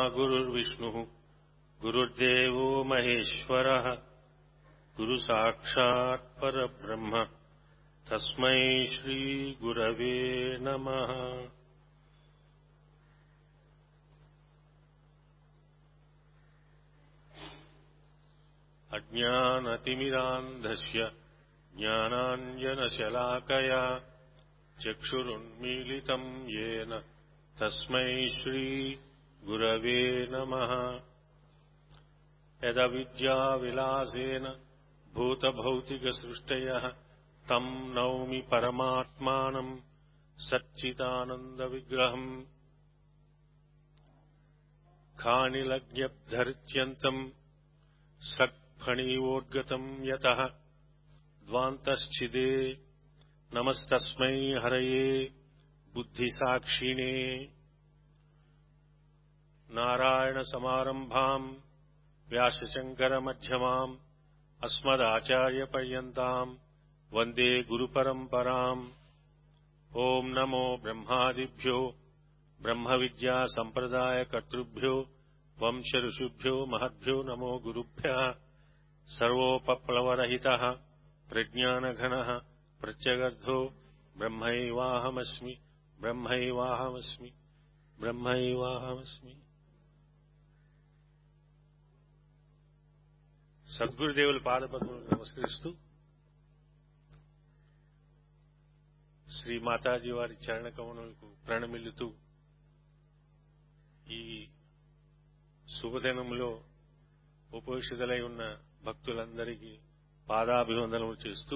गुरुर्विष्णुः गुरुर्देवो महेश्वरः गुरुसाक्षात् परब्रह्म तस्मै श्रीगुरवे नमः अज्ञानतिमिरान्धस्य ज्ञानाञ्जनशलाकया चक्षुरुन्मीलितम् येन तस्मै श्रीगुरवे नमः यदविद्याविलासेन भूतभौतिकसृष्टयः तम् नौमि परमात्मानम् सच्चिदानन्दविग्रहम् खानिलज्ञब्धरित्यन्तम् सत्फणीवोद्गतम् यतः द्वान्तश्चिदे नमस्तस्मै हरये बुद्धिसाक्षिणे नारायणसमारम्भाम् व्यासशङ्करमध्यमाम् अस्मदाचार्यपर्यन्ताम् वन्दे गुरुपरम्पराम् ॐ नमो ब्रह्मादिभ्यो ब्रह्मविद्यासम्प्रदायकर्तृभ्यो वंशऋषिभ्यो महद्भ्यो नमो गुरुभ्यः सर्वोपप्लवरहितः प्रज्ञानघनः प्रत्यगर्धो ब्रह्मैवाहमस्मि ब्रह्मैवाहमस्मि బ్రహ్మైవాహమస్మి సద్గురుదేవుల పాదపద్మలకు నమస్కరిస్తూ శ్రీ మాతాజీ వారి చరణ కమలకు ప్రణమిల్లుతూ ఈ శుభదినంలో ఉపవిషితులై ఉన్న భక్తులందరికీ పాదాభివందనలు చేస్తూ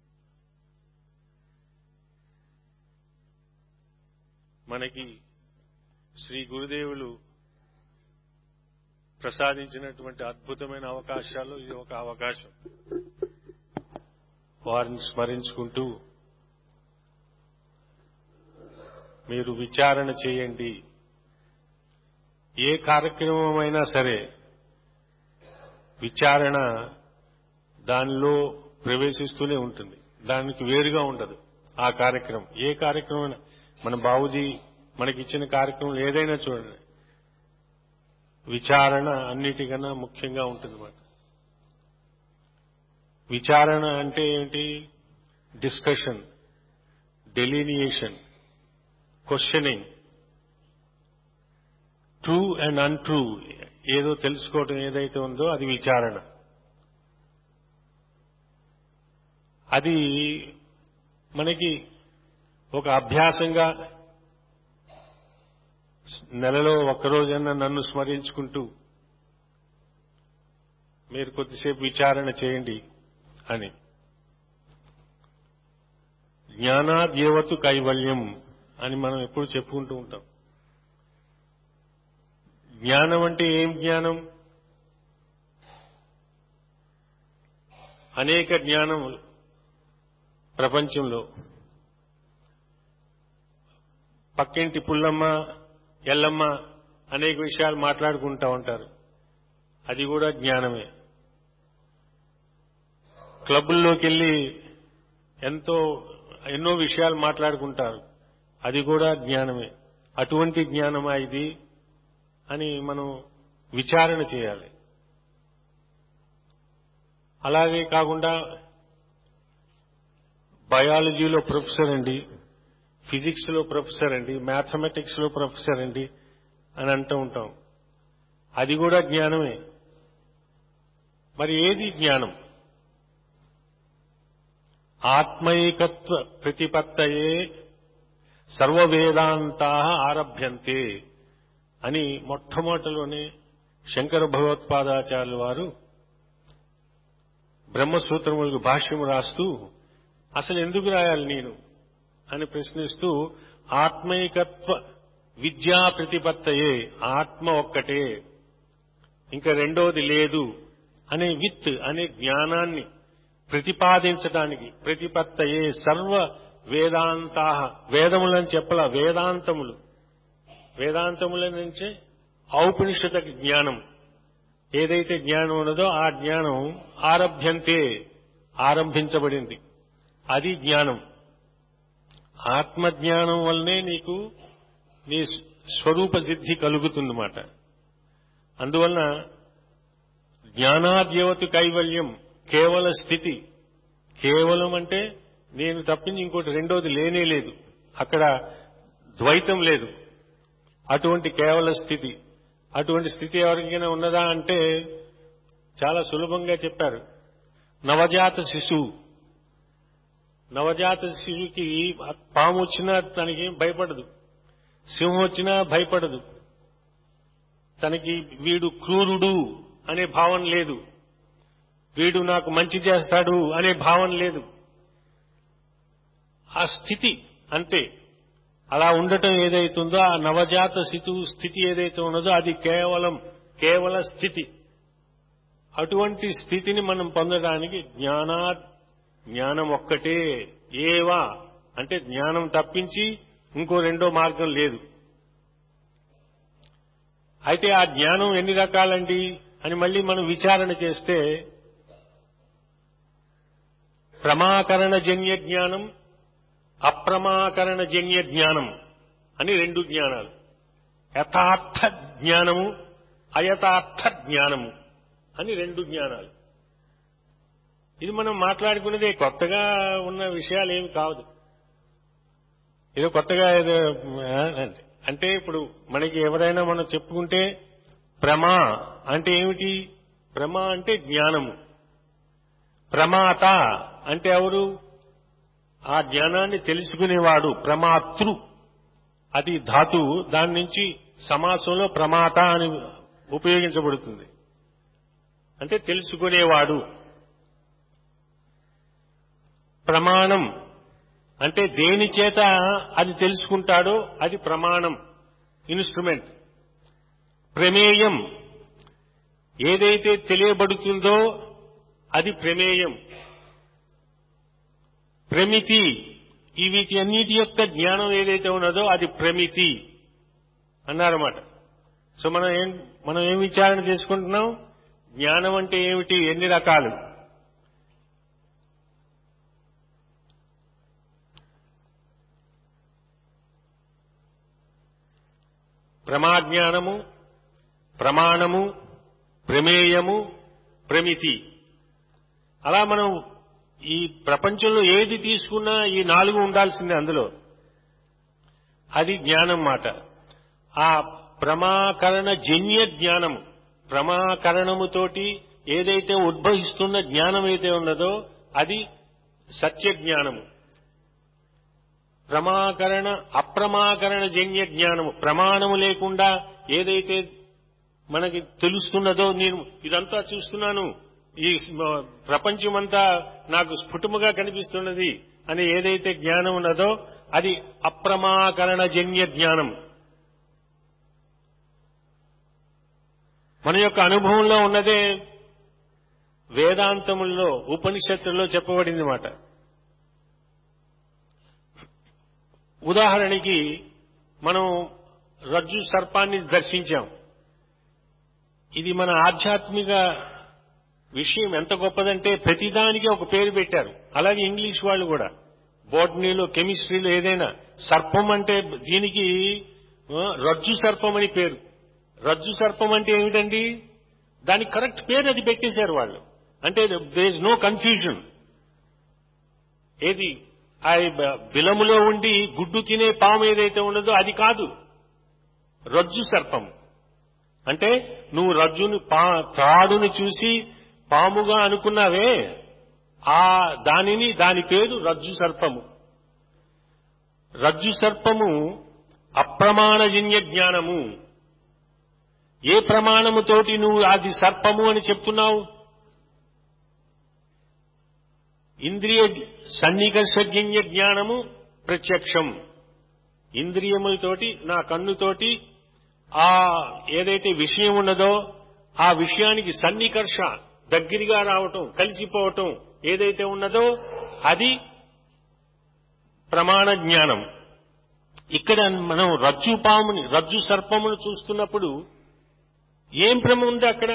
మనకి శ్రీ గురుదేవులు ప్రసాదించినటువంటి అద్భుతమైన అవకాశాలు ఇది ఒక అవకాశం వారిని స్మరించుకుంటూ మీరు విచారణ చేయండి ఏ కార్యక్రమమైనా సరే విచారణ దానిలో ప్రవేశిస్తూనే ఉంటుంది దానికి వేరుగా ఉండదు ఆ కార్యక్రమం ఏ కార్యక్రమం మన బాబుజీ మనకిచ్చిన కార్యక్రమం ఏదైనా చూడండి విచారణ అన్నిటికన్నా ముఖ్యంగా ఉంటుందన్నమాట విచారణ అంటే ఏంటి discussion delineation questioning true and untrue ఏదో తెలుసుకోవటం ఏదైతే ఉందో అది విచారణ అది మనకి ఒక అభ్యాసంగా నెలలో ఒక్కరోజన్నా నన్ను స్మరించుకుంటూ మీరు కొద్దిసేపు విచారణ చేయండి అని జ్ఞానాద్యవతు కైవల్యం అని మనం ఎప్పుడు చెప్పుకుంటూ ఉంటాం జ్ఞానం అంటే ఏం జ్ఞానం అనేక జ్ఞానములు ప్రపంచంలో పక్కింటి పుల్లమ్మ ఎల్లమ్మ అనేక విషయాలు మాట్లాడుకుంటూ ఉంటారు అది కూడా జ్ఞానమే క్లబ్బుల్లోకి వెళ్ళి ఎంతో ఎన్నో విషయాలు మాట్లాడుకుంటారు అది కూడా జ్ఞానమే అటువంటి జ్ఞానమా ఇది అని మనం విచారణ చేయాలి అలాగే కాకుండా బయాలజీలో ప్రొఫెసర్ అండి ఫిజిక్స్ లో ప్రొఫెసర్ అండి మ్యాథమెటిక్స్ లో ప్రొఫెసర్ అండి అని అంటూ ఉంటాం అది కూడా జ్ఞానమే మరి ఏది జ్ఞానం ఆత్మైకత్వ ప్రతిపత్తయే సర్వవేదాంతా ఆరభ్యంతే అని మొట్టమొదటిలోనే శంకర భగవత్పాదాచార్యుల వారు బ్రహ్మసూత్రములకు భాష్యం రాస్తూ అసలు ఎందుకు రాయాలి నేను అని ప్రశ్నిస్తూ ఆత్మైకత్వ విద్యా ప్రతిపత్తయే ఆత్మ ఒక్కటే ఇంకా రెండోది లేదు అనే విత్ అనే జ్ఞానాన్ని ప్రతిపాదించడానికి ప్రతిపత్తయే సర్వ వేదాంతా వేదములని చెప్పల వేదాంతములు వేదాంతముల నుంచే ఔపనిషద జ్ఞానం ఏదైతే జ్ఞానం ఉన్నదో ఆ జ్ఞానం ఆరభ్యంతే ఆరంభించబడింది అది జ్ఞానం ఆత్మజ్ఞానం వల్లనే నీకు నీ స్వరూప సిద్ధి కలుగుతుందన్నమాట అందువలన జ్ఞానాద్యవతి కైవల్యం కేవల స్థితి కేవలం అంటే నేను తప్పించి ఇంకోటి రెండోది లేనే లేదు అక్కడ ద్వైతం లేదు అటువంటి కేవల స్థితి అటువంటి స్థితి ఎవరికైనా ఉన్నదా అంటే చాలా సులభంగా చెప్పారు నవజాత శిశువు నవజాత శిశువుకి పాము వచ్చినా తనకి భయపడదు సింహం వచ్చినా భయపడదు తనకి వీడు క్రూరుడు అనే భావన లేదు వీడు నాకు మంచి చేస్తాడు అనే భావన లేదు ఆ స్థితి అంతే అలా ఉండటం ఏదైతుందో ఆ నవజాత శిశువు స్థితి ఏదైతే ఉన్నదో అది కేవలం కేవల స్థితి అటువంటి స్థితిని మనం పొందడానికి జ్ఞానా జ్ఞానం ఒక్కటే ఏవా అంటే జ్ఞానం తప్పించి ఇంకో రెండో మార్గం లేదు అయితే ఆ జ్ఞానం ఎన్ని రకాలండి అని మళ్ళీ మనం విచారణ చేస్తే ప్రమాకరణ జన్య జ్ఞానం అప్రమాకరణ జన్య జ్ఞానం అని రెండు జ్ఞానాలు యథార్థ జ్ఞానము అయథార్థ జ్ఞానము అని రెండు జ్ఞానాలు ఇది మనం మాట్లాడుకునేది కొత్తగా ఉన్న విషయాలు ఏమి కాదు ఏదో కొత్తగా ఏదో ఆ, అంటే ఇప్పుడు మనకి ఎవరైనా మనం చెప్పుకుంటే ప్రమా అంటే ఏమిటి ప్రమా అంటే జ్ఞానము ప్రమాత అంటే ఎవరు ఆ జ్ఞానాన్ని తెలుసుకునేవాడు ప్రమాతృ అది ధాతువు దాని నుంచి సమాసంలో ప్రమాత అని ఉపయోగించబడుతుంది అంటే తెలుసుకునేవాడు ప్రమాణం అంటే దేని చేత అది తెలుసుకుంటాడో అది ప్రమాణం ఇన్స్ట్రుమెంట్ ప్రమేయం ఏదైతే తెలియబడుతుందో అది ప్రమేయం ప్రమితి ఈ వీటి అన్నిటి యొక్క జ్ఞానం ఏదైతే ఉన్నదో అది ప్రమితి అన్నారన్నమాట సో మనం ఏం మనం ఏం విచారణ చేసుకుంటున్నాం జ్ఞానం అంటే ఏమిటి ఎన్ని రకాలు ప్రమాజ్ఞానము ప్రమాణము ప్రమేయము ప్రమితి అలా మనం ఈ ప్రపంచంలో ఏది తీసుకున్నా ఈ నాలుగు ఉండాల్సిందే అందులో అది జ్ఞానం మాట ఆ ప్రమాకరణ జన్య జ్ఞానము ప్రమాకరణముతోటి ఏదైతే ఉద్భవిస్తున్న జ్ఞానం అయితే ఉన్నదో అది సత్య జ్ఞానము ప్రమాకరణ అప్రమాకరణ జన్య జ్ఞానము ప్రమాణము లేకుండా ఏదైతే మనకి తెలుస్తున్నదో నేను ఇదంతా చూస్తున్నాను ఈ ప్రపంచమంతా నాకు స్ఫుటముగా కనిపిస్తున్నది అని ఏదైతే జ్ఞానం ఉన్నదో అది అప్రమాకరణ జన్య జ్ఞానం మన యొక్క అనుభవంలో ఉన్నదే వేదాంతముల్లో ఉపనిషత్తుల్లో చెప్పబడింది మాట ఉదాహరణకి మనం రజ్జు సర్పాన్ని దర్శించాం ఇది మన ఆధ్యాత్మిక విషయం ఎంత గొప్పదంటే ప్రతిదానికి ఒక పేరు పెట్టారు అలాగే ఇంగ్లీష్ వాళ్ళు కూడా బోటనీలో కెమిస్ట్రీలో ఏదైనా సర్పం అంటే దీనికి ఆ, రజ్జు సర్పం అని పేరు రజ్జు సర్పం అంటే ఏమిటండి దానికి కరెక్ట్ పేరు అది పెట్టేశారు వాళ్ళు అంటే దే ఇస్ నో కన్ఫ్యూజన్ ఏది ఆ బ- బిలములో ఉండి గుడ్డు తినే పాము ఏదైతే ఉన్నదో అది కాదు రజ్జు సర్పం అంటే నువ్వు రజ్జుని పా త్రాడుని చూసి పాముగా అనుకున్నావే ఆ దానిని దాని పేరు రజ్జు సర్పము రజ్జు సర్పము అప్రమాణజన్య జ్ఞానము ఏ ప్రమాణముతోటి నువ్వు అది సర్పము అని చెప్తున్నావు ఇంద్రియ సన్నికర్షజ్ఞ జ్ఞానము ప్రత్యక్షం ఇంద్రియములతోటి నా కన్నుతోటి ఆ ఏదైతే విషయం ఉన్నదో ఆ విషయానికి సన్నికర్ష దగ్గరగా రావటం కలిసిపోవటం ఏదైతే ఉన్నదో అది ప్రమాణ జ్ఞానం ఇక్కడ మనం రజ్జు పాముని రజ్జు సర్పమును చూస్తున్నప్పుడు ఏం భ్రమ ఉంది అక్కడ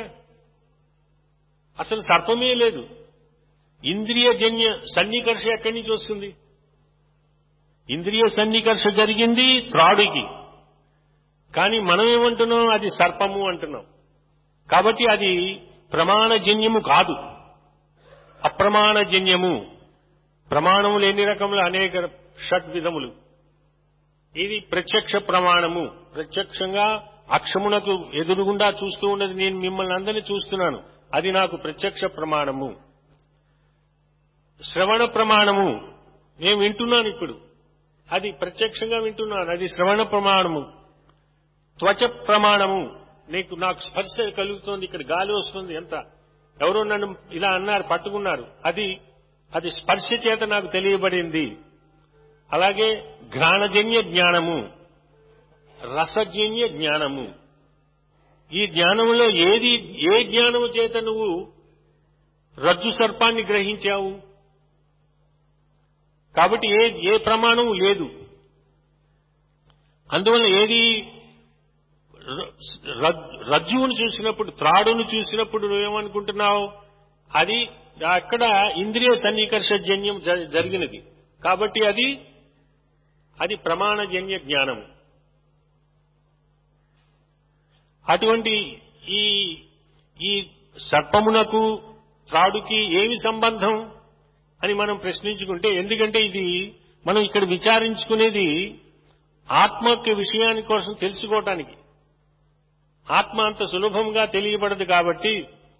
అసలు సర్పమే లేదు ఇంద్రియజన్య సన్నికర్ష ఎక్కడి నుంచి వస్తుంది ఇంద్రియ సన్నికర్ష జరిగింది త్రాడుకి కానీ మనం ఏమంటున్నాం అది సర్పము అంటున్నాం కాబట్టి అది ప్రమాణజన్యము కాదు అప్రమాణజన్యము ప్రమాణములు ఎన్ని రకములు అనేక షట్ విధములు ఇది ప్రత్యక్ష ప్రమాణము ప్రత్యక్షంగా అక్షమునకు ఎదురుగుండా చూస్తూ ఉన్నది నేను మిమ్మల్ని అందరినీ చూస్తున్నాను అది నాకు ప్రత్యక్ష ప్రమాణము శ్రవణ ప్రమాణము నేను వింటున్నాను ఇప్పుడు అది ప్రత్యక్షంగా వింటున్నాను అది శ్రవణ ప్రమాణము త్వచ ప్రమాణము నీకు నాకు స్పర్శ కలుగుతోంది ఇక్కడ గాలి వస్తుంది ఎంత ఎవరో నన్ను ఇలా అన్నారు పట్టుకున్నారు అది అది స్పర్శ చేత నాకు తెలియబడింది అలాగే ఘ్రాణజన్య జ్ఞానము రసజన్య జ్ఞానము ఈ జ్ఞానములో ఏది ఏ జ్ఞానము చేత నువ్వు రజ్జు సర్పాన్ని గ్రహించావు కాబట్టి ఏ ఏ ప్రమాణము లేదు అందువల్ల ఏది రజ్జువును చూసినప్పుడు త్రాడును చూసినప్పుడు నువ్వేమనుకుంటున్నావు అది అక్కడ ఇంద్రియ సన్నికర్ష జన్యం జరిగినది కాబట్టి అది అది ప్రమాణజన్య జ్ఞానం అటువంటి ఈ ఈ సర్పమునకు త్రాడుకి ఏమి సంబంధం అని మనం ప్రశ్నించుకుంటే ఎందుకంటే ఇది మనం ఇక్కడ విచారించుకునేది ఆత్మకి విషయాని కోసం తెలుసుకోవటానికి ఆత్మ అంత సులభంగా తెలియబడదు కాబట్టి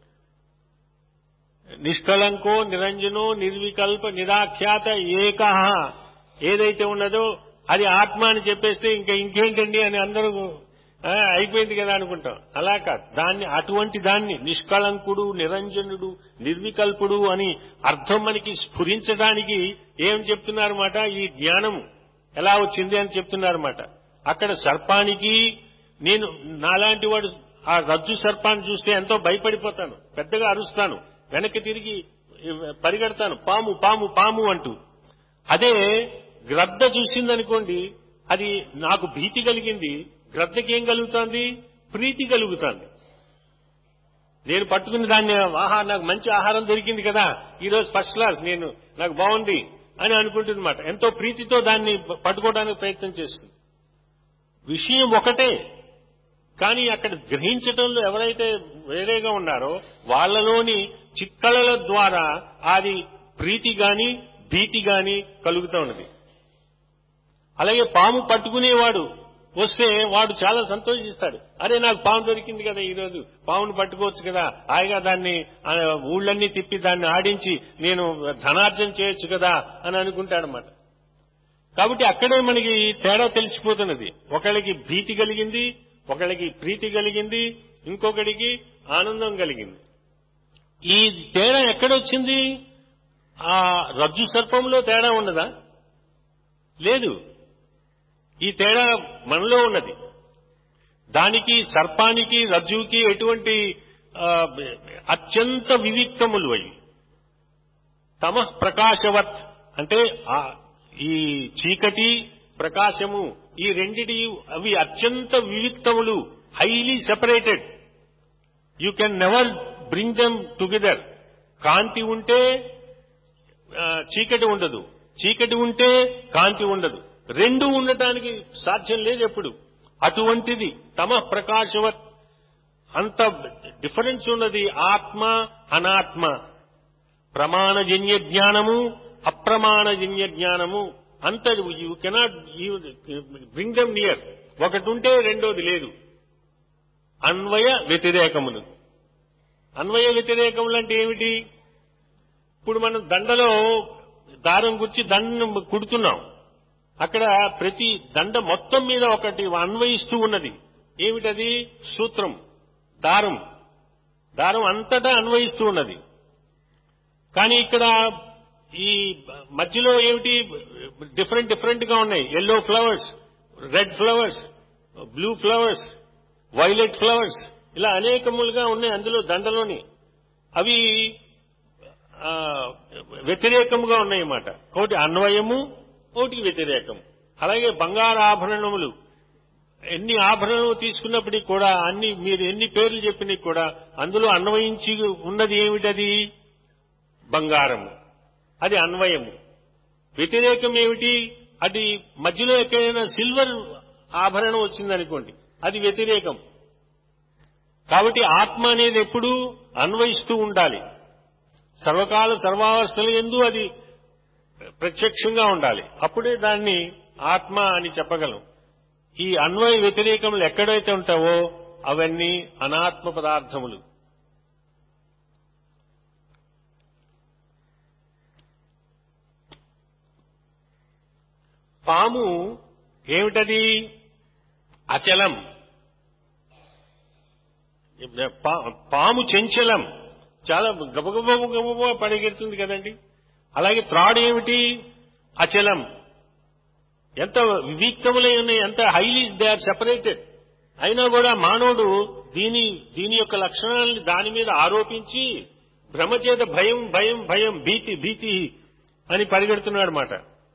నిష్కళంకో నిరంజనో నిర్వికల్ప నిరాఖ్యాత ఏక ఏదైతే ఉన్నదో అది ఆత్మ అని చెప్పేస్తే ఇంకా ఇంకేంటండి అని అందరూ అయిపోయింది కదా అనుకుంటాం అలా కాదు దాన్ని అటువంటి దాన్ని నిష్కళంకుడు నిరంజనుడు నిర్వికల్పుడు అని అర్థం మనకి స్ఫురించడానికి ఏం చెప్తున్నారన్నమాట ఈ జ్ఞానం ఎలా వచ్చింది అని చెప్తున్నారన్నమాట అక్కడ సర్పానికి నేను నాలాంటి వాడు ఆ రజ్జు సర్పాన్ని చూస్తే ఎంతో భయపడిపోతాను పెద్దగా అరుస్తాను వెనక్కి తిరిగి పరిగెడతాను పాము పాము పాము అంటూ అదే గ్రద్ద చూసిందనుకోండి అది నాకు భీతి కలిగింది గ్రద్దకి ఏం కలుగుతుంది ప్రీతి కలుగుతుంది నేను పట్టుకుని దాన్ని ఆహా నాకు మంచి ఆహారం దొరికింది కదా ఈరోజు ఫస్ట్ క్లాస్ నేను నాకు బాగుంది అని అనుకుంటుందన్నమాట ఎంతో ప్రీతితో దాన్ని పట్టుకోవడానికి ప్రయత్నం చేస్తుంది విషయం ఒకటే కానీ అక్కడ గ్రహించటంలో ఎవరైతే వేరేగా ఉన్నారో వాళ్లలోని చిక్కళల ద్వారా అది ప్రీతి గాని భీతి గాని కలుగుతూ ఉన్నది అలాగే పాము పట్టుకునేవాడు వస్తే వాడు చాలా సంతోషిస్తాడు అరే నాకు పాము దొరికింది కదా ఈరోజు పామును పట్టుకోవచ్చు కదా హాయిగా దాన్ని ఊళ్ళన్నీ తిప్పి దాన్ని ఆడించి నేను ధనార్జన చేయొచ్చు కదా అని అనుకుంటాడనమాట కాబట్టి అక్కడే మనకి తేడా తెలిసిపోతున్నది ఒకళ్ళకి భీతి కలిగింది ఒకళ్ళకి ప్రీతి కలిగింది ఇంకొకడికి ఆనందం కలిగింది ఈ తేడా ఎక్కడొచ్చింది ఆ రజ్జు సర్పంలో తేడా ఉన్నదా లేదు ఈ తేడా మనలో ఉన్నది దానికి సర్పానికి రజ్జుకి ఎటువంటి అత్యంత వివిక్తములు అవి తమ ప్రకాశవత్ అంటే ఈ చీకటి ప్రకాశము ఈ రెండిటి అవి అత్యంత వివిక్తములు highly separated you can never bring them together కాంతి ఉంటే చీకటి ఉండదు చీకటి ఉంటే కాంతి ఉండదు రెండు ఉండటానికి సాధ్యం లేదు ఎప్పుడు అటువంటిది తమ ప్రకాశవత్ అంత డిఫరెన్స్ ఉన్నది ఆత్మ అనాత్మ ప్రమాణజన్య జ్ఞానము అప్రమాణజన్య జ్ఞానము అంత you cannot bring them near ఒకటి ఉంటే రెండోది లేదు అన్వయ వ్యతిరేకములు అన్వయ వ్యతిరేకములు అంటే ఏమిటి ఇప్పుడు మనం దండలో దారం గుర్చి దండం కుడుతున్నాం అక్కడ ప్రతి దండ మొత్తం మీద ఒకటి అన్వయిస్తూ ఉన్నది ఏమిటది సూత్రం దారం దారం అంతటా అన్వయిస్తూ ఉన్నది కానీ ఇక్కడ ఈ మధ్యలో ఏమిటి డిఫరెంట్ డిఫరెంట్ గా ఉన్నాయి yellow flowers red flowers blue flowers violet flowers ఇలా అనేకములుగా ఉన్నాయి అందులో దండలోని అవి వ్యతిరేకముగా ఉన్నాయన్నమాట ఒకటి అన్వయము ఒకటి వ్యతిరేకం అలాగే బంగారు ఆభరణములు ఎన్ని ఆభరణములు తీసుకున్నప్పటికీ కూడా అన్ని మీరు ఎన్ని పేర్లు చెప్పినవి కూడా అందులో అన్వయించి ఉన్నది ఏమిటది బంగారము అది అన్వయము వ్యతిరేకం ఏమిటి అది మధ్యలో ఎక్కడైనా సిల్వర్ ఆభరణం వచ్చిందనుకోండి అది వ్యతిరేకం కాబట్టి ఆత్మ అనేది ఎప్పుడూ అన్వయిస్తూ ఉండాలి సర్వకాల సర్వావస్థలు ఎందు అది ప్రత్యక్షంగా ఉండాలి అప్పుడే దాన్ని ఆత్మ అని చెప్పగలం ఈ అన్వయ వ్యతిరేకములు ఎక్కడైతే ఉంటావో అవన్నీ అనాత్మ పదార్థములు పాము ఏమిటది అచలం పా- పాము చెంచలం చాలా గబగబ గబగబ పరిగెడుతుంది కదండి అలాగే త్రాడు ఏమిటి అచలం ఎంత వివిక్తములై ఉన్నాయి ఎంత హైలీ దే ఆర్ సెపరేటెడ్ అయినా కూడా మానవుడు దీని దీని యొక్క లక్షణాలను దాని మీద ఆరోపించి భ్రమచేత భయం భయం భయం భీతి భీతి అని పరిగెడుతున్నాడు మాట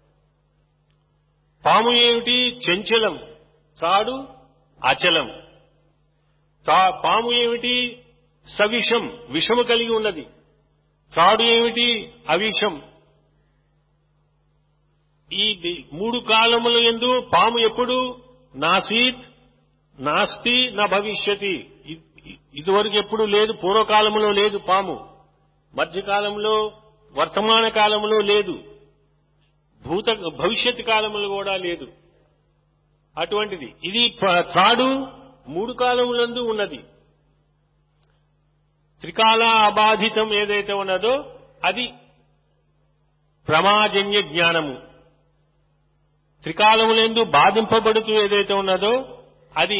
పాము ఏమిటి చెంచలం తాడు అచలం తా- పాము ఏమిటి సవిషం విషము కలిగి ఉన్నది త్రాడు ఏమిటి అవిషం ఈ ది- మూడు కాలముల ఎందు పాము ఎప్పుడు నాసీత్ నాస్తి నా భవిష్యతి ఇ- ఇ- ఇదివరకు ఎప్పుడు లేదు పూర్వకాలంలో లేదు పాము మధ్యకాలంలో వర్తమాన కాలంలో లేదు భూత భవిష్యత్ కాలంలో కూడా లేదు అటువంటిది ఇది ప- త్రాడు మూడు కాలములందు ఉన్నది త్రికాల అబాధితం ఏదైతే ఉన్నదో అది ప్రమాజన్య జ్ఞానము త్రికాలములందు బాధింపబడుతూ ఏదైతే ఉన్నదో అది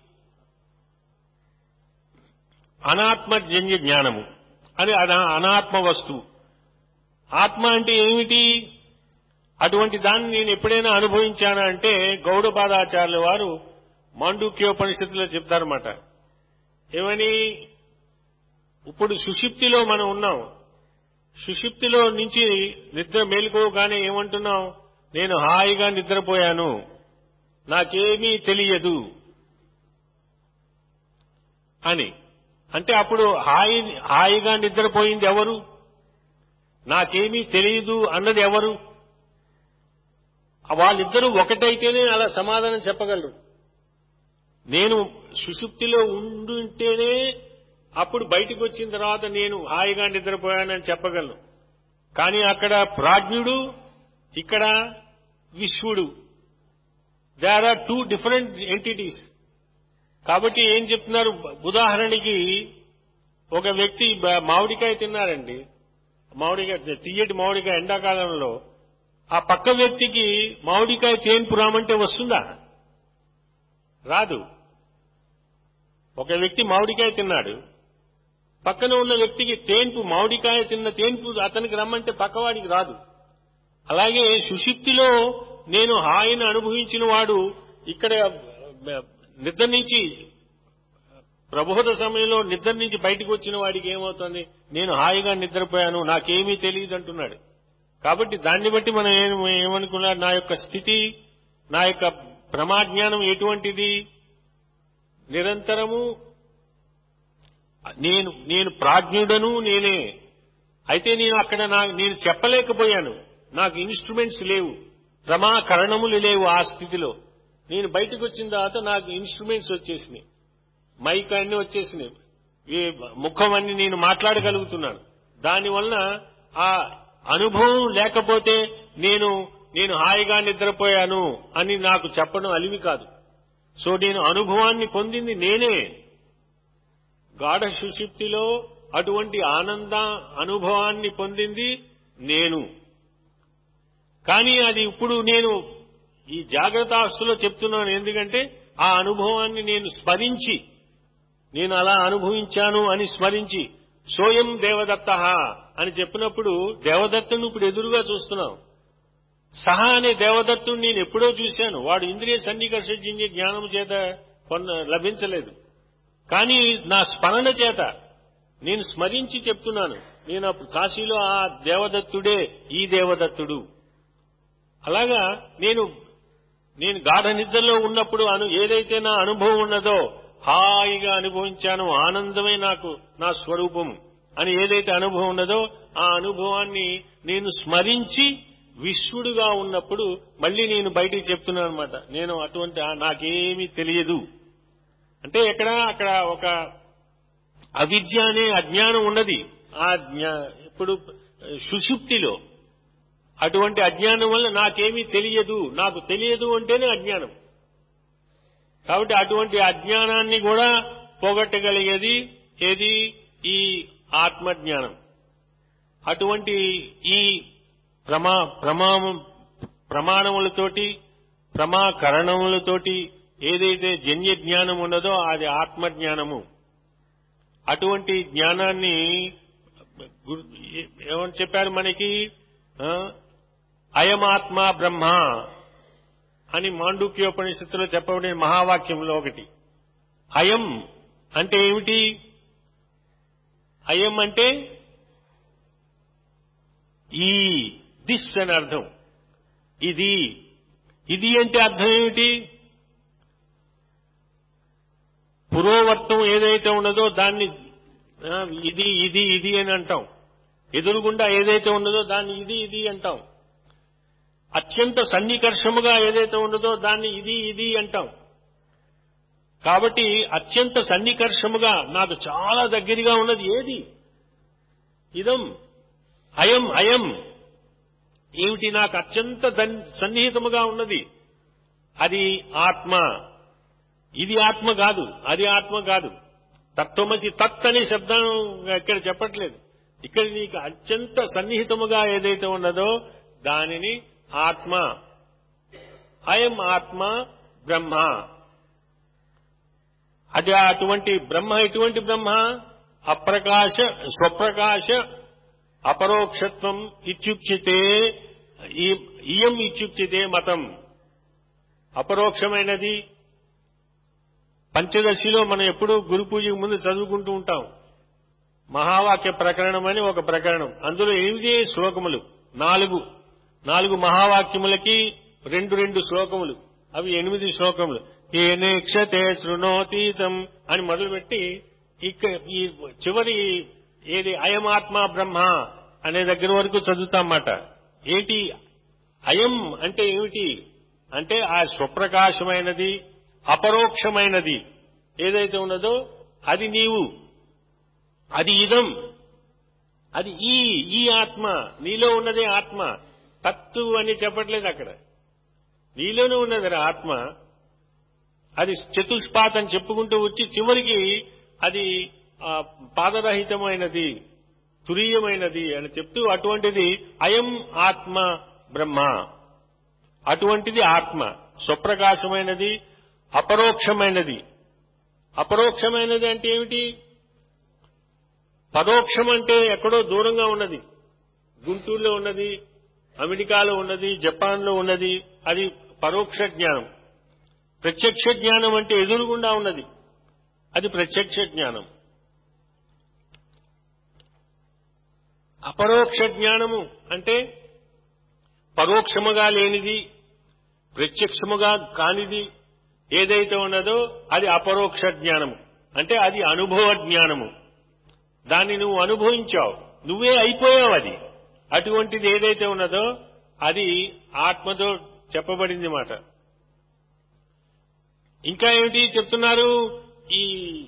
అనాత్మజన్య జ్ఞానము అది అనా- అనాత్మ వస్తువు ఆత్మ అంటే ఏమిటి అటువంటి దాన్ని నేను ఎప్పుడైనా అనుభవించానా అంటే గౌడపాదాచార్యుల వారు మాండూక్యోపనిషత్తులో చెప్తారన్నమాట ఏమని ఇప్పుడు సుషిప్తిలో మనం ఉన్నాం సుషిప్తిలో నుంచి నిద్ర మేలుకోగానే ఏమంటున్నాం నేను హాయిగా నిద్రపోయాను నాకేమీ తెలియదు అని అంటే అప్పుడు హాయి హాయిగా నిద్రపోయింది ఎవరు నాకేమీ తెలియదు అన్నది ఎవరు వాళ్ళిద్దరూ ఒకటైతేనే అలా సమాధానం చెప్పగలరు నేను సుషుప్తిలో ఉండుంటేనే అప్పుడు బయటకు వచ్చిన తర్వాత నేను హాయిగా నిద్రపోయానని చెప్పగలను కానీ అక్కడ ప్రాజ్ఞుడు ఇక్కడ విశ్వడు they are two different entities కాబట్టి ఏం చెప్తున్నారు ఉదాహరణకి ఒక వ్యక్తి బ- మామిడికాయ తిన్నారండి మామిడికాయ తీయటి మామిడికాయ ఎండాకాలంలో ఆ పక్క వ్యక్తికి మామిడికాయ తేన్పు రామంటే వస్తుందా రాదు ఒక వ్యక్తి మామిడికాయ తిన్నాడు పక్కన ఉన్న వ్యక్తికి తేన్పు మామిడికాయ తిన్న తేన్పు అతనికి రమ్మంటే పక్కవాడికి రాదు అలాగే సుషిప్తిలో నేను హాయిని అనుభవించిన వాడు ఇక్కడ నిద్ర నుంచి ప్రబోధ సమయంలో నిద్ర నుంచి బయటకు వచ్చిన వాడికి ఏమవుతుంది నేను హాయిగా నిద్రపోయాను నాకేమీ తెలియదు అంటున్నాడు కాబట్టి దాన్ని బట్టి మనం ఏం- ఏమనుకున్నాడు నా యొక్క స్థితి నా యొక్క ప్రమాజ్ఞానం ఎటువంటిది నిరంతరము నేను నేను ప్రాజ్ఞుడను నేనే అయితే నేను అక్కడ నా నేను చెప్పలేకపోయాను నాకు ఇన్స్ట్రుమెంట్స్ లేవు ప్రమాకరణములు లేవు ఆ స్థితిలో నేను బయటకు వచ్చిన తర్వాత నాకు ఇన్స్ట్రుమెంట్స్ వచ్చేసినాయి మైక్ అన్ని వచ్చేసినాయి ఈ ముఖం అన్ని నేను మాట్లాడగలుగుతున్నాను దానివలన ఆ అనుభవం లేకపోతే నేను నేను హాయిగా నిద్రపోయాను అని నాకు చెప్పడం అలివి కాదు సో నేను అనుభవాన్ని పొందింది నేనే గాఢ సుషుప్తిలో అటువంటి ఆనంద అనుభవాన్ని పొందింది నేను కానీ అది ఇప్పుడు నేను ఈ జాగ్రత్తావస్థలో చెప్తున్నాను ఎందుకంటే ఆ అనుభవాన్ని నేను స్మరించి నేను అలా అనుభవించాను అని స్మరించి సోయం దేవదత్త అని చెప్పినప్పుడు దేవదత్తుని ఇప్పుడు ఎదురుగా చూస్తున్నాం సహా అనే దేవదత్తుని నేను ఎప్పుడో చూశాను వాడు ఇంద్రియ సన్నికర్షజన్య జ్ఞానం చేత కొన్న లభించలేదు కానీ నా స్మరణ చేత నేను స్మరించి చెప్తున్నాను నేను అప్పుడు కాశీలో ఆ దేవదత్తుడే ఈ దేవదత్తుడు అలాగా నేను నేను గాఢ నిద్రలో ఉన్నప్పుడు అను ఏదైతే నా అనుభవం ఉన్నదో హాయిగా అనుభవించాను ఆనందమే నాకు నా స్వరూపం అని ఏదైతే అనుభవం ఉన్నదో ఆ అనుభవాన్ని నేను స్మరించి విశ్వడుగా ఉన్నప్పుడు మళ్ళీ నేను బయటికి చెప్తున్నాను అనమాట నేను అటువంటి ఆ- నాకేమీ తెలియదు అంటే ఎక్కడ అక్కడ ఒక అవిద్య అనే అజ్ఞానం ఉన్నది ఆ జ్ఞా ఇప్పుడు సుషుప్తిలో అటువంటి అజ్ఞానం వల్ల నాకేమీ తెలియదు నాకు తెలియదు అంటేనే అజ్ఞానం కాబట్టి అటువంటి అజ్ఞానాన్ని కూడా పోగొట్టగలిగేది ఏది ఈ ఆత్మజ్ఞానం అటువంటి ఈ ప్రమా ప్రమాణం ప్రమాణములతోటి ప్రమాకరణములతోటి ఏదైతే జన్య జ్ఞానం ఉన్నదో అది ఆత్మజ్ఞానము అటువంటి జ్ఞానాన్ని గురు- ఏమని చెప్పారు మనకి ఆ? అయమాత్మ బ్రహ్మ అని మాండూక్యోపనిషత్తులో చెప్పబడిన మహావాక్యంలో ఒకటి అయం అంటే ఏమిటి అయం అంటే ఈ దిస్ అని అర్థం ఇది ఇది అంటే అర్థం ఏమిటి పురోవర్తం ఏదైతే ఉన్నదో దాన్ని ఆ, ఇది ఇది ఇది అని అంటాం ఎదురుగుండా ఏదైతే ఉన్నదో దాన్ని ఇది ఇది అంటాం అత్యంత సన్నికర్షముగా ఏదైతే ఉన్నదో దాన్ని ఇది ఇది అంటాం కాబట్టి అత్యంత సన్నికర్షముగా నాకు చాలా దగ్గరగా ఉన్నది ఏది ఇదం అయం అయం ఏమిటి నాకు అత్యంత దన్- సన్నిహితముగా ఉన్నది అది ఆత్మ ఇది ఆత్మ కాదు అది ఆత్మ కాదు తత్వమసి తత్ అనే శబ్దం ఇక్కడ చెప్పట్లేదు ఇక్కడ నీకు అత్యంత సన్నిహితముగా ఏదైతే ఉన్నదో దానిని ఆత్మ అయం ఆత్మ బ్రహ్మ అది అటువంటి బ్రహ్మ ఎటువంటి బ్రహ్మ అప్రకాశ స్వప్రకాశ అపరోక్షత్వం ఇత్యుక్తితే ఈ- ఇయం ఇత్యుక్తితే మతం అపరోక్షమైనది పంచదశిలో మనం ఎప్పుడూ గురు పూజకు ముందు చదువుకుంటూ ఉంటాం మహావాక్య ప్రకరణం అని ఒక ప్రకరణం అందులో ఎనిమిది శ్లోకములు నాలుగు నాలుగు మహావాక్యములకి రెండు రెండు శ్లోకములు అవి ఎనిమిది శ్లోకములు ఏ నేక్షతే శృణోతీతం అని మొదలుపెట్టి ఇక ఈ చివరి ఏది అయమాత్మ బ్రహ్మ అనే దగ్గర వరకు చదువుతామన్నమాట ఏంటి అయం అంటే ఏమిటి అంటే ఆ స్వప్రకాశమైనది అపరోక్షమైనది ఏదైతే ఉన్నదో అది నీవు అది ఇదం అది ఈ ఈ ఆత్మ నీలో ఉన్నదే ఆత్మ తత్తు అని చెప్పట్లేదు అక్కడ నీలోనే ఉన్నది రా ఆత్మ అది చతుష్పాత్ అని చెప్పుకుంటూ వచ్చి చివరికి అది ఆ, పాదరహితమైనది తురీయమైనది అని చెప్తూ అటువంటిది అయం ఆత్మ బ్రహ్మ అటువంటిది ఆత్మ స్వప్రకాశమైనది అపరోక్షమైనది అపరోక్షమైనది అంటే ఏమిటి పరోక్షం అంటే ఎక్కడో దూరంగా ఉన్నది గుంటూరులో ఉన్నది అమెరికాలో ఉన్నది జపాన్లో ఉన్నది అది పరోక్ష జ్ఞానం ప్రత్యక్ష జ్ఞానం అంటే ఎదురుగుండా ఉన్నది అది ప్రత్యక్ష జ్ఞానం అపరోక్ష జ్ఞానము అంటే పరోక్షముగా లేనిది ప్రత్యక్షముగా కానిది ఏదైతే ఉన్నదో అది అపరోక్ష జ్ఞానము అంటే అది అనుభవ జ్ఞానము దాన్ని నువ్వు అనుభవించావు నువ్వే అయిపోయావు అది అటువంటిది ఏదైతే ఉన్నదో అది ఆత్మతో చెప్పబడింది మాట ఇంకా ఏమిటి చెప్తున్నారు ఈ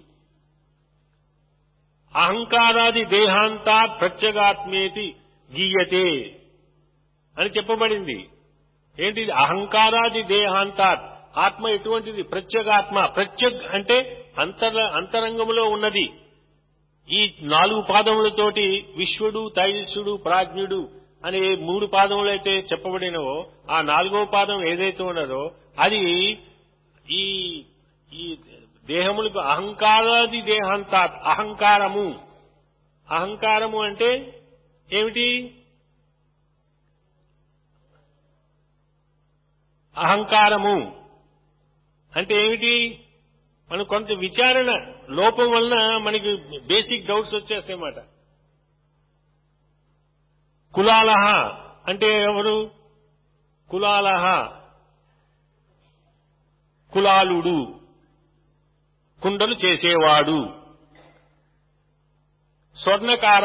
అహంకారాది దేహాంతా ప్రత్యేగాత్మేతి గీయతే అని చెప్పబడింది ఏంటి అహంకారాది దేహాంతాత్ ఆత్మ ఎటువంటిది ప్రత్యేగాత్మ ప్రత్యేక్ అంటే అంతర అంతరంగంలో ఉన్నది ఈ నాలుగు పాదములతోటి విశ్వడు తైజస్సుడు ప్రాజ్ఞుడు అనే మూడు పాదములైతే చెప్పబడినవో ఆ నాలుగో పాదం ఏదైతే ఉన్నదో అది ఈ ఈ దేహములకు అహంకారాది దేహాంతా అహంకారము అహంకారము అంటే ఏమిటి అహంకారము అంటే ఏమిటి మనం కొంత విచారణ లోపం వలన మనకి బేసిక్ డౌట్స్ వచ్చేస్తాయన్నమాట కులాలహ అంటే ఎవరు కులాలహ కులాలుడు కుండలు చేసేవాడు స్వర్ణకార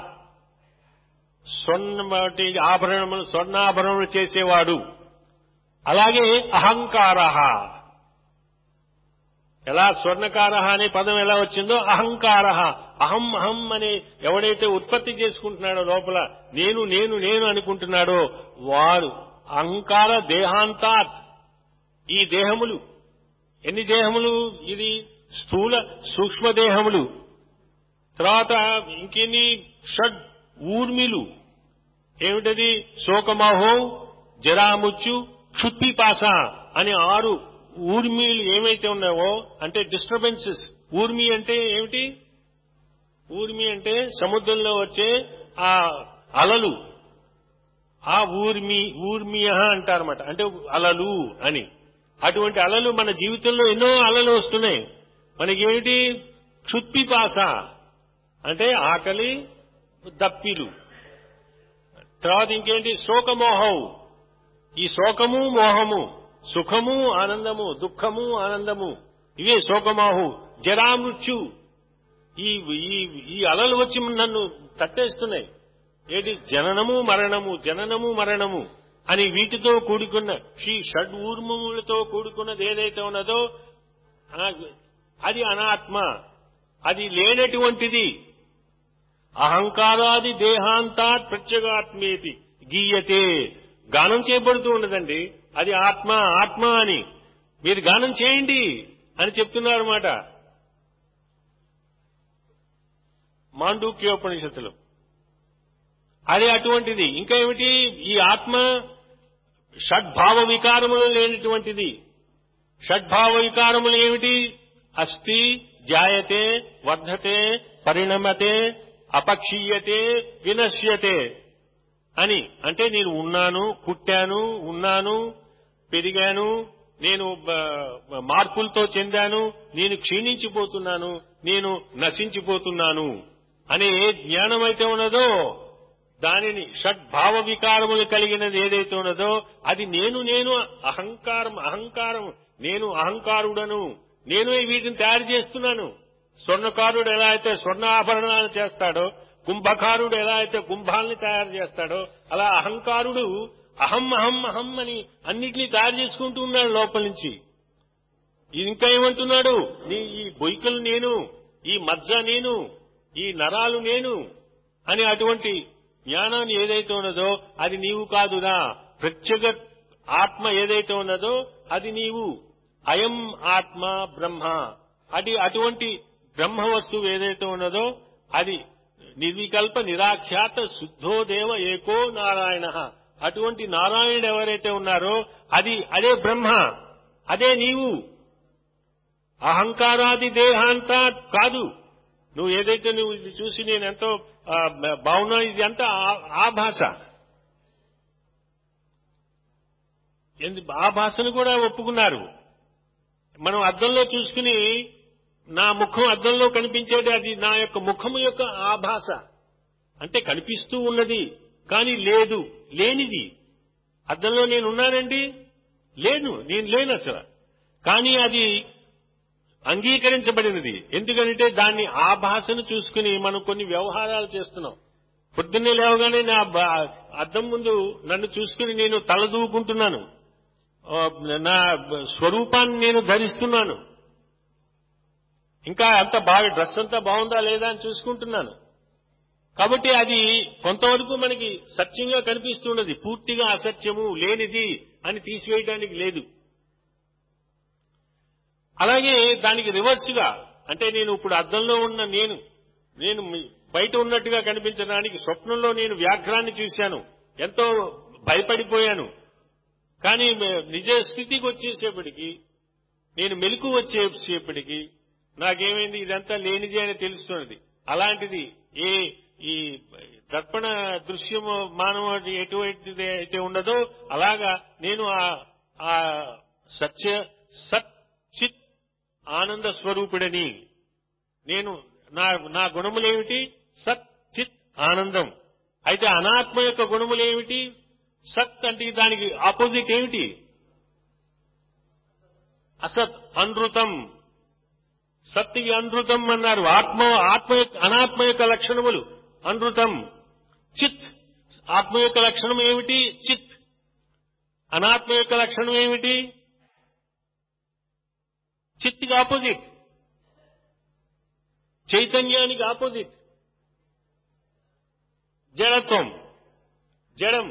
స్వర్ణ ఆభరణములు స్వర్ణాభరణములు చేసేవాడు అలాగే అహంకార ఎలా స్వర్ణకార అనే పదం ఎలా వచ్చిందో అహంకార అహం అహం అని ఎవడైతే ఉత్పత్తి చేసుకుంటున్నాడో లోపల నేను నేను నేను అనుకుంటున్నాడో వాడు అహంకార దేహాంతాత్ ఈ దేహములు ఎన్ని దేహములు ఇది స్థూల సూక్ష్మ దేహములు తర్వాత ఇంకెన్ని షడ్ ఊర్మిలు ఏమిటది శోకమహో జరాముచ్చు క్షుత్పిపాస అని ఆరు ఊర్మిలు ఏమైతే ఉన్నాయో అంటే డిస్టర్బెన్సెస్ ఊర్మి అంటే ఏమిటి ఊర్మి అంటే సముద్రంలో వచ్చే ఆ అలలు ఆ ఊర్మి ఊర్మియ అంటారన్నమాట అంటే అలలు అని అటువంటి అలలు మన జీవితంలో ఎన్నో అలలు వస్తున్నాయి మనకేమిటి క్షుత్పిపాస అంటే ఆకలి దప్పిలు తర్వాత ఇంకేంటి శోకమోహం ఈ శోకము మోహము సుఖము ఆనందము దుఃఖము ఆనందము ఇవే శోకమోహు జరామృత్యు ఈ ఈ ఈ అలలు వచ్చి నన్ను తట్టేస్తున్నాయి ఏంటి జననము మరణము జననము మరణము అని వీటితో కూడుకున్న శ్రీ షడ్ ఊర్ములతో కూడుకున్నది ఏదైతే ఉన్నదో ఆ- అది అనాత్మ అది లేనటువంటిది అహంకారాది దేహాంతాత్ ప్రత్యేగాత్మేతి గీయతే గానం చేయబడుతూ ఉన్నదండి అది ఆత్మ ఆత్మ అని మీరు గానం చేయండి అని చెప్తున్నారు మాట మాండూక్యోపనిషత్తులు అది అటువంటిది ఇంకా ఏమిటి ఈ ఆత్మ షడ్భావ వికారములు లేనటువంటిది షడ్భావ వికారములు ఏమిటి అస్థి జాయతే వర్ధతే పరిణమతే అపక్షీయతే వినశ్యతే అని అంటే నేను ఉన్నాను పుట్టాను ఉన్నాను పెరిగాను నేను బ- మార్పులతో చెందాను నేను క్షీణించిపోతున్నాను నేను నశించిపోతున్నాను అనే ఏ జ్ఞానం అయితే ఉన్నదో దానిని షడ్భావ వికారములు కలిగినది ఏదైతే ఉన్నదో అది నేను నేను అహంకారం అహంకారం నేను అహంకారుడను నేను వీటిని తయారు చేస్తున్నాను స్వర్ణకారుడు ఎలా అయితే స్వర్ణ ఆభరణాలు చేస్తాడో కుంభకారుడు ఎలా అయితే కుంభాల్ని తయారు చేస్తాడో అలా అహంకారుడు అహం అహం అహం అని అన్నిటినీ తయారు చేసుకుంటూ ఉన్నాడు లోపల నుంచి ఇంకా ఏమంటున్నాడు నీ ఈ బొయ్కలు నేను ఈ మజ్జ నేను ఈ నరాలు నేను అని అటువంటి జ్ఞానాన్ని ఏదైతే ఉన్నదో అది నీవు కాదురా ప్రత్యేక ఆత్మ ఏదైతే ఉన్నదో అది నీవు అయం ఆత్మ బ్రహ్మ అది అటువంటి బ్రహ్మ వస్తువు ఏదైతే ఉన్నదో అది నిర్వికల్ప నిరాఖ్యాత శుద్ధోదేవ ఏకో నారాయణ అటువంటి నారాయణుడు ఎవరైతే ఉన్నారో అది అదే బ్రహ్మ అదే నీవు అహంకారాది దేహాంతా కాదు నువ్వు ఏదైతే నువ్వు ఇది చూసి నేను ఎంతో ఆ, బాగున్నా ఇది అంతా ఆ- ఆ భాష ఎందు- ఆ భాషను కూడా ఒప్పుకున్నారు మనం అద్దంలో చూసుకుని నా ముఖం అద్దంలో కనిపించేది అది నా యొక్క ముఖము యొక్క ఆభాస అంటే కనిపిస్తూ ఉన్నది కానీ లేదు లేనిది అద్దంలో నేను ఉన్నానండి లేను నేను లేను అసలు కానీ అది అంగీకరించబడినది ఎందుకంటే దాన్ని ఆ భాషను చూసుకుని మనం కొన్ని వ్యవహారాలు చేస్తున్నాం పొద్దున్నే లేవగానే నా బ- అద్దం ముందు నన్ను చూసుకుని నేను తలదూకుంటున్నాను ఆ, నా స్వరూపాన్ని నేను ధరిస్తున్నాను ఇంకా అంత బాగా డ్రెస్ అంతా బాగుందా లేదా అని చూసుకుంటున్నాను కాబట్టి అది కొంతవరకు మనకి సత్యంగా కనిపిస్తున్నది పూర్తిగా అసత్యము లేనిది అని తీసివేయడానికి లేదు అలాగే దానికి రివర్స్ గా అంటే నేను ఇప్పుడు అద్దంలో ఉన్న నేను నేను మీ- బయట ఉన్నట్టుగా కనిపించడానికి స్వప్నంలో నేను వ్యాఘ్రాన్ని చూశాను ఎంతో భయపడిపోయాను కానీ మే- నిజ స్థితికి వచ్చేసేపటికి నేను మెలకు వచ్చేసేపటికి నాకేమైంది ఇదంతా లేనిది అని తెలుస్తున్నది అలాంటిది ఏ ఈ దర్పణ దృశ్యము మానవుడి ఎటువంటిది అయితే ఉండదో అలాగా నేను ఆ ఆ సత్య సత్ చిత్ ఆనంద స్వరూపుడని నేను నా నా గుణములేమిటి సత్ చిత్ ఆనందం అయితే అనాత్మ యొక్క గుణములేమిటి సత్ అంటే దానికి ఆపోజిట్ ఏమిటి అసత్ అనృతం సత్తికి అనృతం అన్నారు ఆత్మ ఆత్మ యొక్క- అనాత్మ యొక్క లక్షణములు అనృతం చిత్ ఆత్మ యొక్క లక్షణం ఏమిటి చిత్ అనాత్మ యొక్క లక్షణం ఏమిటి చిత్తికి ఆపోజిట్ చైతన్యానికి ఆపోజిట్ జడత్వం జడం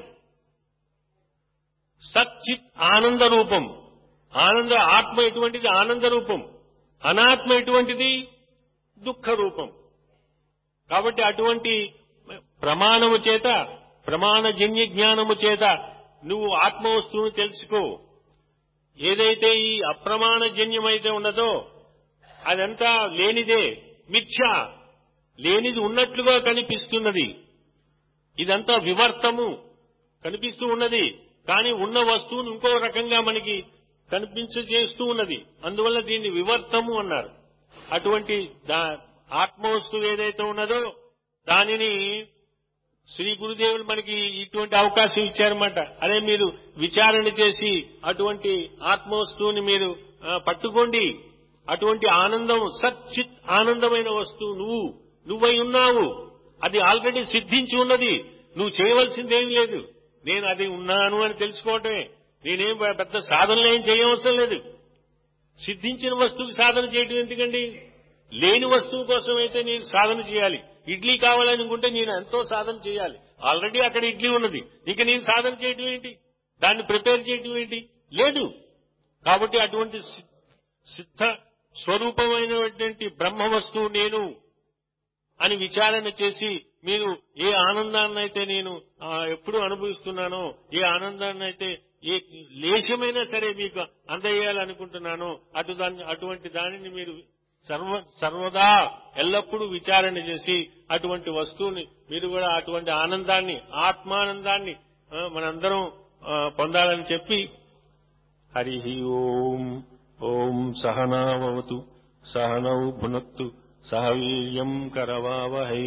సచ్చిత్ ఆనంద రూపం ఆనంద ఆత్మ ఎటువంటిది ఆనంద రూపం అనాత్మ ఎటువంటిది దుఃఖ రూపం కాబట్టి అటువంటి ప్రమాణము చేత ప్రమాణజన్య జ్ఞానము చేత నువ్వు ఆత్మ వస్తువును తెలుసుకో ఏదైతే ఈ అప్రమాణజన్యమైతే ఉన్నదో అదంతా లేనిదే మిథ్య లేనిది ఉన్నట్లుగా కనిపిస్తున్నది ఇదంతా వివర్తము కనిపిస్తూ ఉన్నది కానీ ఉన్న వస్తువును ఇంకో రకంగా మనకి కనిపించజేస్తూ ఉన్నది అందువల్ల దీన్ని వివర్తము అన్నారు అటువంటి దా- ఆత్మ వస్తువు ఏదైతే ఉన్నదో దానిని శ్రీ గురుదేవులు మనకి ఇటువంటి అవకాశం ఇచ్చారన్నమాట అదే మీరు విచారణ చేసి అటువంటి ఆత్మ వస్తువుని మీరు ఆ, పట్టుకోండి అటువంటి ఆనందం సచ్చిత్ ఆనందమైన వస్తువు నువ్వు నువ్వై ఉన్నావు అది ఆల్రెడీ సిద్ధించి ఉన్నది నువ్వు చేయవలసిందేమీ లేదు నేను అది ఉన్నాను అని తెలుసుకోవటమే నేనేం పెద్ద సాధనలు ఏం చేయవలసిన లేదు సిద్ధించిన వస్తువుకి సాధన చేయటం ఎందుకండి లేని వస్తువు కోసం అయితే నేను సాధన చేయాలి ఇడ్లీ కావాలనుకుంటే నేను ఎంతో సాధన చేయాలి ఆల్రెడీ అక్కడ ఇడ్లీ ఉన్నది ఇక నేను సాధన చేయటం ఏంటి దాన్ని ప్రిపేర్ చేయటం ఏంటి లేదు కాబట్టి అటువంటి సి- సిద్ధ స్వరూపమైనటువంటి బ్రహ్మ వస్తువు నేను అని విచారణ చేసి మీరు ఏ ఆనందాన్ని అయితే నేను ఆ, ఎప్పుడు అనుభవిస్తున్నానో ఏ ఆనందాన్ని అయితే ఏ లేశమైనా సరే మీకు అందజేయాలనుకుంటున్నానో అటు దాన్ని అటువంటి దానిని మీరు సర్వ సర్వదా ఎల్లప్పుడూ విచారణ చేసి అటువంటి వస్తువుని మీరు కూడా అటువంటి ఆనందాన్ని ఆత్మానందాన్ని ఆ, మనందరం ఆ, పొందాలని చెప్పి హరి ఓం ఓం సహనావతు సహనౌ భునత్తు సహ వీర్యం కరవావహై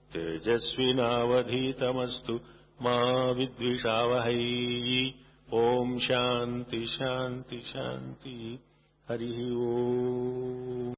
తేజస్వినావధీతమస్తు మా విద్విషావహై ఓం శాంతి శాంతి శాంతి హరి ఓం